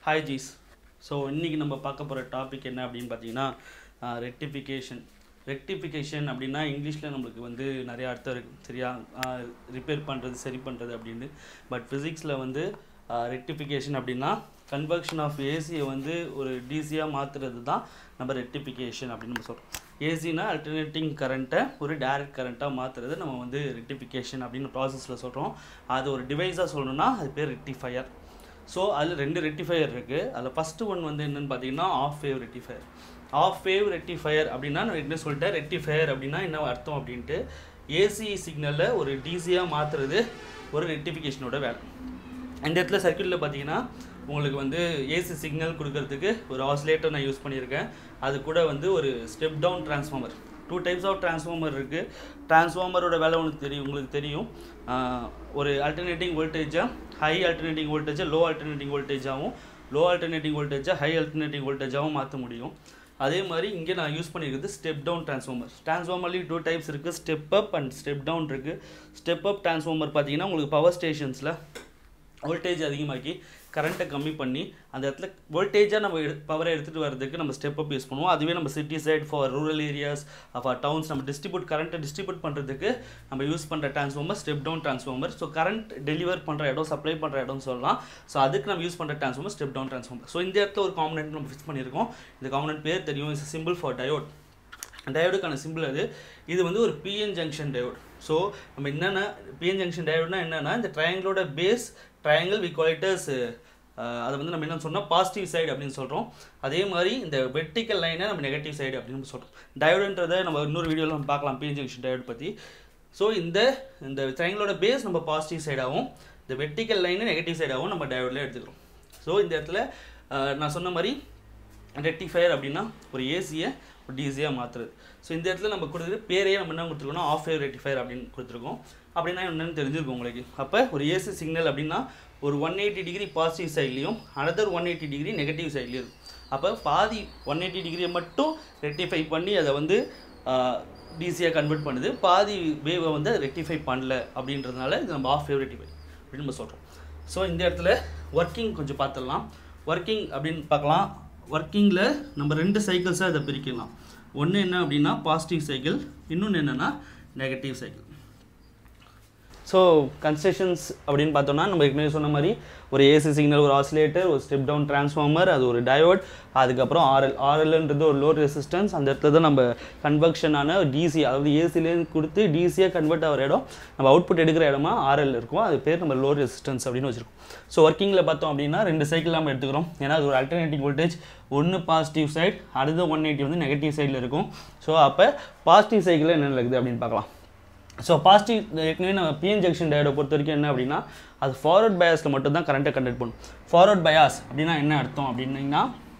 hi ஜீஸ் so இன்றைக்கி நம்ம பார்க்க போகிற டாபிக் என்ன அப்படின்னு பார்த்தீங்கன்னா ரெக்டிஃபிகேஷன் ரெக்டிஃபிகேஷன் அப்படின்னா இங்கிலீஷில் நம்மளுக்கு வந்து நிறைய அர்த்தம் இருக்குது சரியா ரிப்பேர் பண்ணுறது சரி பண்ணுறது அப்படின்னு பட் ஃபிசிக்ஸில் வந்து ரெக்டிஃபிகேஷன் அப்படின்னா கன்வர்ஷன் ஆஃப் ஏசியை வந்து ஒரு டிசியாக மாற்றுறது தான் நம்ம ரெக்டிஃபிகேஷன் அப்படின்னு நம்ம சொல்கிறோம் ஏசினா அல்டர்னேட்டிங் கரண்ட்டை ஒரு டைரக்ட் கரண்ட்டாக மாற்றுறது நம்ம வந்து ரெக்டிஃபிகேஷன் அப்படின்னு ப்ராசஸில் சொல்கிறோம் அது ஒரு டிவைஸாக சொல்லணும்னா அது பேர் ரெக்டிஃபையர் ஸோ அதில் ரெண்டு ரெக்டிஃபையர் இருக்குது அதில் ஃபஸ்ட்டு ஒன் வந்து என்னென்னு பார்த்தீங்கன்னா half wave rectifier half wave rectifier அப்படின்னா நான் என்ன சொல்லிட்டேன் ரெக்டிஃபையர் அப்படின்னா என்ன அர்த்தம் அப்படின்ட்டு ஏசி சிக்னலில் ஒரு டிசியாக மாற்றுறது ஒரு ரெக்டிஃபிகேஷனோட வேலை இந்த இடத்துல சர்க்கியூட்டில் பார்த்தீங்கன்னா உங்களுக்கு வந்து ஏசி சிக்னல் கொடுக்கறதுக்கு ஒரு ஆசிலேட்டர் நான் யூஸ் பண்ணியிருக்கேன் அது கூட வந்து ஒரு step down transformer two types of transformer இருக்குது டிரான்ஸ்ஃபார்மரோட வேலை உனக்கு தெரியும் உங்களுக்கு தெரியும் ஆஹ் ஒரு அல்டர்னேட்டிங் வோல்டேஜாக ஹை அல்டர்னேட்டிங் வோல்டேஜை லோ அல்டர்னேட்டிங் வோல்டேஜாகவும் லோ அல்டர்னேட்டிங் வோல்டேஜை ஹை அல்டர்னேட்டிங் வோல்டேஜாகவும் மாற்ற முடியும் அதே மாதிரி இங்கே நான் யூஸ் பண்ணியிருக்கிறது ஸ்டெப் டவுன் டிரான்ஸ்ஃபார்மர் டிரான்ஸ்ஃபார்மர்லேயும் டூ டைப்ஸ் இருக்குது step up and step down இருக்குது ஸ்டெப் அப் டிரான்ஸ்ஃபார்மர் பார்த்தீங்கன்னா உங்களுக்கு பவர் ஸ்டேஷன்ஸில் வோல்டேஜ் அதிகமாக்கி கரண்ட்டை கம்மி பண்ணி அந்த இடத்துல வோல்டேஜாக நம்ம எடு பவரை எடுத்துகிட்டு வரதுக்கு நம்ம ஸ்டெப் அப் யூஸ் பண்ணுவோம் அதுவே நம்ம city side for rural areas for towns நம்ம டிஸ்ட்ரிபியூட் கரண்ட்டை டிஸ்ட்ரிபியூட் பண்ணுறதுக்கு நம்ம யூஸ் பண்ணுற transformer step down transformer so current deliver பண்ணுற இடம் சப்ளை பண்ணுற இடம்னு சொல்லலாம் ஸோ அதுக்கு நம்ம யூஸ் பண்ணுற transformer step down transformer so இந்த இடத்துல ஒரு காம்பனெண்ட் நம்ம ஃபிக்ஸ் பண்ணியிருக்கோம் இந்த காம்பனெண்ட் பேர் தெரியும் இஸ் சிம்பிள் ஃபார் டயோட் டயோடுக்கான சிம்பிள் அது இது வந்து ஒரு பிஎன் ஜங்ஷன் டயோட் ஸோ நம்ம என்னென்ன பிஎன் ஜங்ஷன் டயோட்னா என்னென்னா இந்த ட்ரையாங்கிளோட பேஸ் ட்ரையாங்கிள் வி குவாலிட்டர்ஸ் அதை வந்து நம்ம என்ன சொன்னால் பாசிட்டிவ் சைடு அப்படின்னு சொல்கிறோம் அதே மாதிரி இந்த வெர்டிக்கல் லைனை நம்ம நெகட்டிவ் சைடு அப்படின்னு சொல்கிறோம் டயோடுன்றதை நம்ம இன்னொரு வீடியோவில் நம்ம பார்க்கலாம் பிஎன் ஜங்ஷன் டயோட் பற்றி ஸோ இந்த இந்த ட்ரையாங்கிளோட பேஸ் நம்ம பாசிட்டிவ் சைடாகவும் இந்த வெர்டிக்கல் லைனை நெகட்டிவ் சைடாகவும் நம்ம டயோடில் எடுத்துக்கிறோம் ஸோ இந்த இடத்துல அஹ், நான் சொன்ன மாதிரி ரெக்டிஃபயர் அப்படின்னா ஒரு ஏசியை ஒரு டிசியாக மாற்றுறது ஸோ இந்த இடத்துல நம்ம கொடுத்துருக்கு பேரையே நம்ம என்ன கொடுத்துருக்கோம்னா ஆஃப் வேவ் ரெக்டிஃபயர் அப்படின்னு கொடுத்துருக்கோம் அப்படின்னா என்னன்னு தெரிஞ்சிருக்கும் உங்களுக்கு அப்போ ஒரு ஏசி சிக்னல் அப்படின்னா ஒரு ஒன் எயிட்டி டிகிரி பாசிட்டிவ் சைட்லேயும் another one eighty degree negative சைட்லேயும் இருக்கும் அப்போ பாதி ஒன் எயிட்டி டிகிரியை மட்டும் ரெக்டிஃபை பண்ணி அதை வந்து டிசியாக கன்வெர்ட் பண்ணுது பாதி வேவை வந்து ரெக்டிஃபை பண்ணல அப்படின்றதுனால இது நம்ம ஆஃப் வேவ் ரெக்டிஃபை அப்படின்னு நம்ம சொல்கிறோம் ஸோ இந்த இடத்துல ஒர்க்கிங் கொஞ்சம் பார்த்துடலாம் ஒர்க்கிங் அப்படின்னு பார்க்கலாம் ஒர்க்கிங்கில் நம்ம ரெண்டு சைக்கிள்ஸாக இதை பிரிக்கலாம் ஒன்று என்ன அப்படின்னா பாசிட்டிவ் சைக்கிள் இன்னொன்று என்னென்னா நெகட்டிவ் சைக்கிள் ஸோ கன்ஸ்ட்ரக்ஷன்ஸ் அப்படின்னு பார்த்தோம்னா நம்ம ஏற்கனவே சொன்ன மாதிரி ஒரு ஏசி சிக்னல் ஒரு ஆசிலேட்டர் ஒரு ஸ்டெப் டவுன் டிரான்ஸ்ஃபார்மர் அது ஒரு டயோட் அதுக்கப்புறம் ஆர்எல் ஆர்எல்ன்றது ஒரு லோ ரெசிஸ்டன்ஸ் அந்த இடத்துல தான் நம்ம கன்வர்ஷனான டிசி அதாவது ஏசிலேருந்து கொடுத்து டிசியாக கன்வெர்ட் ஆகிற இடம் நம்ம அவுட்புட் எடுக்கிற இடமா ஆர்எல் இருக்கும் அது பேர் நம்ம லோ ரெசிஸ்டன்ஸ் அப்படின்னு வச்சிருக்கோம் ஸோ ஒர்க்கிங்கில் பார்த்தோம் அப்படின்னா ரெண்டு சைக்கிள் நம்ம எடுத்துக்கிறோம் ஏன்னா அது ஒரு அல்டர்னேட்டிவ் வோல்டேஜ் ஒன்று பாசிட்டிவ் சைடு அடுத்த ஒன் எயிட்டி வந்து நெகட்டிவ் சைடில் இருக்கும் ஸோ அப்போ பாசிட்டிவ் சைக்கிளில் என்ன நடக்குது அப்படின்னு பார்க்கலாம் ஸோ பாசிட்டிவ் ஏற்கனவே நம்ம பிஎன் ஜங்ஷன் டயோட பொறுத்த வரைக்கும் என்ன அப்படின்னா அது ஃபார்வர்ட் பயாஸில் மட்டும் தான் கரண்ட்டை கண்டக்ட் பண்ணும் ஃபார்வர்ட் பயாஸ் அப்படின்னா என்ன அர்த்தம் அப்படின்னீங்கன்னா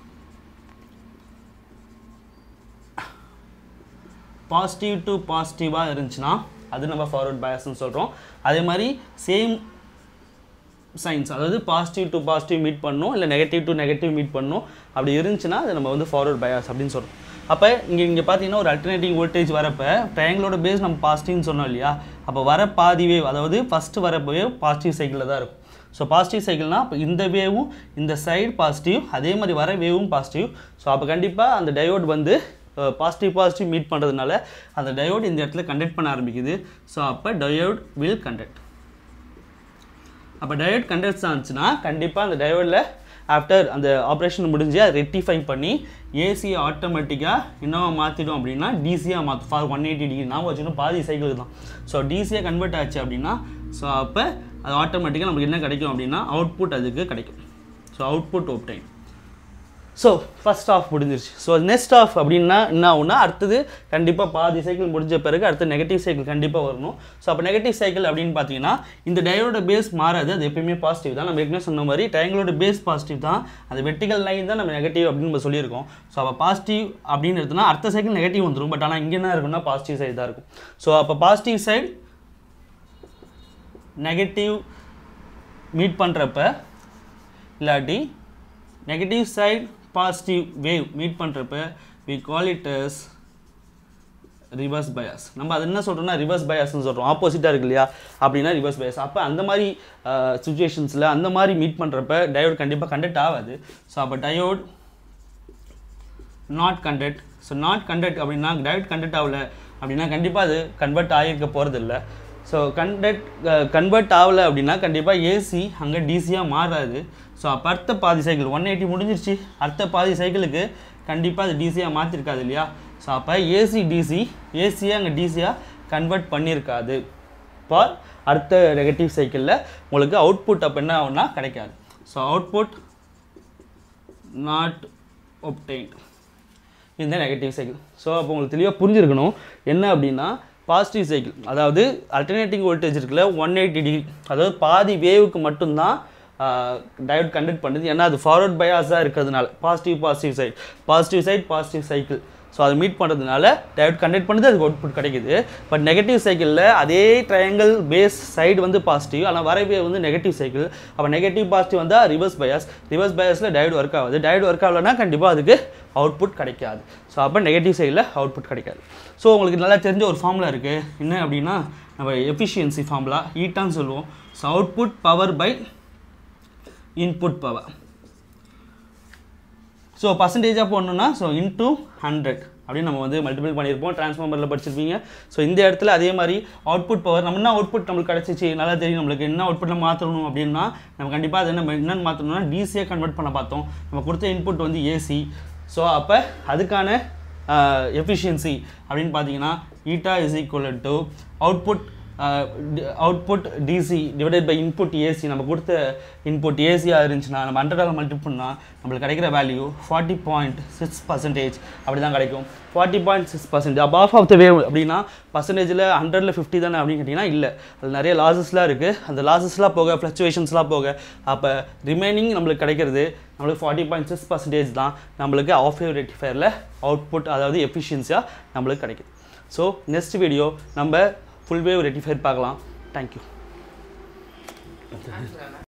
பாசிட்டிவ் டு பாசிட்டிவாக இருந்துச்சுன்னா அது நம்ம ஃபார்வர்ட் பயாஸ்னு சொல்கிறோம் அதே மாதிரி சேம் சைன்ஸ் அதாவது பாசிட்டிவ் டு பாசிட்டிவ் மீட் பண்ணணும் இல்லை நெகட்டிவ் டு நெகட்டிவ் மீட் பண்ணணும் அப்படி இருந்துச்சுன்னா அது நம்ம வந்து ஃபார்வர்ட் பயாஸ் அப்படின்னு சொல்கிறோம் அப்போ இங்கே இங்கே பார்த்தீங்கன்னா ஒரு அல்டர்னேட்டிவ் வோல்டேஜ் வரப்போ ட்ரையாங்கிளோட பேஸ் நம்ம பாசிட்டிவ்னு சொன்னோம் இல்லையா அப்போ வர பாதி வேவ் அதாவது ஃபஸ்ட்டு வர வேவ் பாசிட்டிவ் சைக்கிளில் தான் இருக்கும் ஸோ பாசிட்டிவ் சைக்கிள்னா அப்போ இந்த வேவும் இந்த சைடு பாசிட்டிவ் அதே மாதிரி வர வேவும் பாசிட்டிவ் ஸோ அப்போ கண்டிப்பாக அந்த டயோட் வந்து பாசிட்டிவ் பாசிட்டிவ் மீட் பண்ணுறதுனால அந்த டயோட் இந்த இடத்துல கண்டக்ட் பண்ண ஆரம்பிக்குது ஸோ அப்போ டயோட் வில் கண்டக்ட் அப்போ டயோட் கண்டக்ட்ஸ் ஆச்சுன்னா கண்டிப்பாக அந்த டயோடில் ஆஃப்டர் அந்த ஆப்ரேஷன் முடிஞ்சு அதை ரெக்டிஃபை பண்ணி ஏசியை ஆட்டோமேட்டிக்காக என்னவா மாற்றிடும் அப்படின்னா டிசியாக மாற்றும் ஃபார் ஒன் எயிட்டி டிகிரி நான் வச்சுக்கணும் பாதி சைக்கிள் தான் ஸோ டிசியாக கன்வெர்ட் ஆச்சு அப்படின்னா ஸோ அப்போ அது ஆட்டோமேட்டிக்காக நமக்கு என்ன கிடைக்கும் அப்படின்னா அவுட்புட் அதுக்கு கிடைக்கும் so output obtain so first half முடிஞ்சிருச்சு ஸோ நெக்ஸ்ட் ஆஃப் அப்படின்னா என்ன ஆகும்னா அடுத்தது கண்டிப்பாக பாதி சைக்கிள் முடிஞ்ச பிறகு அடுத்து நெகட்டிவ் சைக்கிள் கண்டிப்பாக வரணும் ஸோ அப்போ நெகட்டிவ் சைக்கிள் அப்படின்னு பார்த்தீங்கன்னா இந்த டயோட பேஸ் மாறாது அது எப்பயுமே பாசிட்டிவ் தான் நம்ம ஏற்கனவே சொன்ன மாதிரி டயங்களோட பேஸ் பாசிட்டிவ் தான் அந்த வெர்டிகல் லைன் தான் நம்ம நெகட்டிவ் அப்படின்னு நம்ம சொல்லியிருக்கோம் ஸோ அப்போ பாசிட்டிவ் அப்படின்னு எடுத்தோம்னா அடுத்த சைக்கிள் நெகட்டிவ் வந்துடும் பட் ஆனால் இங்கே என்ன இருக்குன்னா பாசிட்டிவ் சைடு தான் இருக்கும் ஸோ அப்போ பாசிட்டிவ் சைடு நெகட்டிவ் மீட் பண்ணுறப்ப இல்லாட்டி negative side positive wave meet பண்ணுறப்ப we call it as reverse bias நம்ம அது என்ன சொல்கிறோம்னா ரிவர்ஸ் பயாஸ்னு சொல்கிறோம் ஆப்போசிட்டாக இருக்கு இல்லையா அப்படின்னா ரிவர்ஸ் பயாஸ் அப்போ அந்த மாதிரி சுச்சுவேஷன்ஸில் அந்த மாதிரி மீட் பண்ணுறப்ப டயோட் கண்டிப்பாக கண்டக்ட் ஆகாது ஸோ அப்போ diode not conduct so not conduct அப்படின்னா டயோட் கண்டக்ட் ஆகல அப்படின்னா கண்டிப்பாக அது கன்வெர்ட் ஆகியிருக்க போகிறது இல்லை ஸோ கண்டக்ட் கன்வெர்ட் ஆகலை அப்படின்னா கண்டிப்பாக ஏசி அங்கே டிசியாக மாறாது ஸோ அப்போ அடுத்த பாதி சைக்கிள் ஒன் எயிட்டி முடிஞ்சிருச்சு அடுத்த பாதி சைக்கிளுக்கு கண்டிப்பாக அது டிசியாக மாற்றிருக்காது இல்லையா ஸோ அப்போ ஏசி டிசி ஏசியை அங்கே டிசியாக கன்வெர்ட் பண்ணியிருக்காது ஃபார் அடுத்த நெகட்டிவ் சைக்கிளில் உங்களுக்கு அவுட்புட் அப்போ என்ன ஆகும்னா கிடைக்காது ஸோ அவுட்புட் நாட் obtained இந்த நெகட்டிவ் சைக்கிள் ஸோ அப்போ உங்களுக்கு தெளிவாக புரிஞ்சிருக்கணும் என்ன அப்படின்னா பாசிட்டிவ் சைக்கிள் அதாவது அல்டர்னேட்டிங் வோல்டேஜ் இருக்குல்ல ஒன் எயிட்டி டிகிரி அதாவது பாதி வேவுக்கு மட்டும்தான் டயோட் கண்டக்ட் பண்ணுது ஏன்னா அது ஃபார்வர்ட் பயாஸாக இருக்கிறதுனால positive positive side positive side positive cycle so அதை மீட் பண்ணுறதுனால டயோட் கண்டக்ட் பண்ணுது அதுக்கு அவுட்புட் கிடைக்குது பட் நெகட்டிவ் சைக்கிளில் அதே ட்ரையாங்கிள் பேஸ் சைடு வந்து பாசிட்டிவ் ஆனால் வரவே வந்து நெகட்டிவ் சைக்கிள் அப்போ நெகட்டிவ் பாசிட்டிவ் வந்தால் ரிவர்ஸ் பயாஸ் ரிவர்ஸ் பயாஸில் டயோட் ஒர்க் ஆகுது டயோட் ஒர்க் ஆகலைன்னா கண்டிப்பாக அதுக்கு அவுட்புட் கிடைக்காது ஸோ அப்போ நெகட்டிவ் சைடில் அவுட்புட் கிடைக்காது ஸோ உங்களுக்கு நல்லா தெரிஞ்ச ஒரு ஃபார்முலா இருக்குது என்ன அப்படின்னா நம்ம எஃபிஷியன்சி ஃபார்முலா ஈட்டான்னு சொல்லுவோம் so output power by input power so பர்சன்டேஜாக போடணுன்னா ஸோ இன்டூ ஹண்ட்ரட் அப்படின்னு நம்ம வந்து மல்டிபிள் பண்ணியிருப்போம் டிரான்ஸ்ஃபார்மரில் படிச்சிருப்பீங்க ஸோ இந்த இடத்துல அதே மாதிரி அவுட்புட் பவர் நம்ம என்ன அவுட்புட் நம்மளுக்கு கிடச்சிச்சு நல்லா தெரியும் நம்மளுக்கு என்ன அவுட்புட்டில் மாற்றணும் அப்படின்னா நம்ம கண்டிப்பாக அது என்ன என்னென்னு மாற்றணும்னா டிசியை கன்வெர்ட் பண்ண பார்த்தோம் நம்ம கொடுத்த இன்புட் வந்து ஏசி ஸோ அப்போ அதுக்கான எஃபிஷியன்சி அப்படின்னு பார்த்தீங்கன்னா eta is equal to output output DC divided by input AC நம்ம கொடுத்த இன்புட் ஏசியாக இருந்துச்சுன்னா நம்ம ஹண்ட்ரடால் மல்டி பண்ணால் நம்மளுக்கு கிடைக்கிற value forty point six percentage அப்படி தான் கிடைக்கும் ஃபார்ட்டி பாயிண்ட் சிக்ஸ் பர்சன்டேஜ் அப்போ ஆஃப் ஆஃப் த வேவ் அப்படின்னா பர்சன்டேஜில் ஹண்ட்ரடில் ஃபிஃப்டி தானே அப்படின்னு கேட்டிங்கன்னா இல்லை அது நிறைய லாசஸ்லாம் இருக்குது அந்த லாசஸ்லாம் போக ஃப்ளக்சுவேஷன்ஸ்லாம் போக அப்போ ரிமைனிங் நம்மளுக்கு கிடைக்கிறது நம்மளுக்கு ஃபார்ட்டி பாயிண்ட் சிக்ஸ் பர்சன்டேஜ் தான் நம்மளுக்கு ஆஃப் வேவ் ரெக்டிஃபயரில் அவுட்புட் அதாவது எஃபிஷியன்சியாக நம்மளுக்கு கிடைக்குது ஸோ நெக்ஸ்ட் வீடியோ நம்ம ஃபுல் வேவ் ரெக்டிஃபயர் பார்க்கலாம் தேங்க்யூ